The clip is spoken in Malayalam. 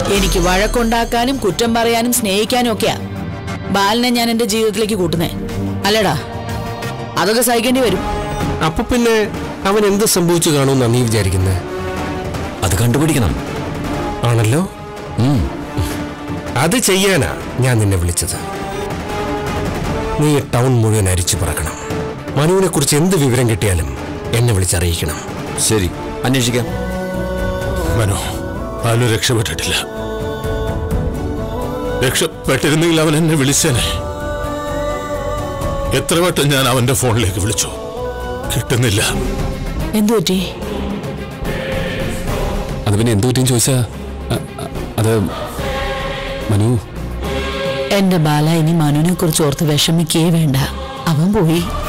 എനിക്ക് വഴക്കുണ്ടാക്കാനും കുറ്റം പറയാനും സ്നേഹിക്കാനും ഒക്കെയാ ബാലനെ ഞാൻ എന്റെ ജീവിതത്തിലേക്ക് കൂട്ടുന്നേ അല്ലടാ അതൊക്കെ സഹിക്കേണ്ടി വരും അപ്പൊ പിന്നെ അവൻ എന്ത് സംഭവിച്ചു കാണുമെന്നാ നീ വിചാരിക്കുന്നത് അത് കണ്ടുപിടിക്കണം ആണല്ലോ ഉം. അത് ചെയ്യാനാ ഞാൻ നിന്നെ വിളിച്ചത് നീ ടൗൺ മുഴുവൻ അരിച്ചു പറക്കണം മനുവിനെ കുറിച്ച് എന്ത് വിവരം കിട്ടിയാലും എന്നെ വിളിച്ചറിയിക്കണം ശരി അന്വേഷിക്കാം മനു ബാലു രക്ഷപ്പെട്ടിട്ടില്ല രക്ഷപ്പെട്ടിരുന്നെങ്കിൽ അവൻ എന്നെ വിളിച്ചേനെ എത്ര വട്ടം ഞാൻ അവന്റെ ഫോണിലേക്ക് വിളിച്ചു കിട്ടുന്നില്ല എന്തു പറ്റി അത് പിന്നെ എന്തു പറ്റിയും ചോദിച്ചാ അ- അ- അത് മനു എന്റെ ബാല ഇനി മനുവിനെ കുറിച്ച് ഓർത്ത് വിഷമിക്കേ വേണ്ട അവൻ പോയി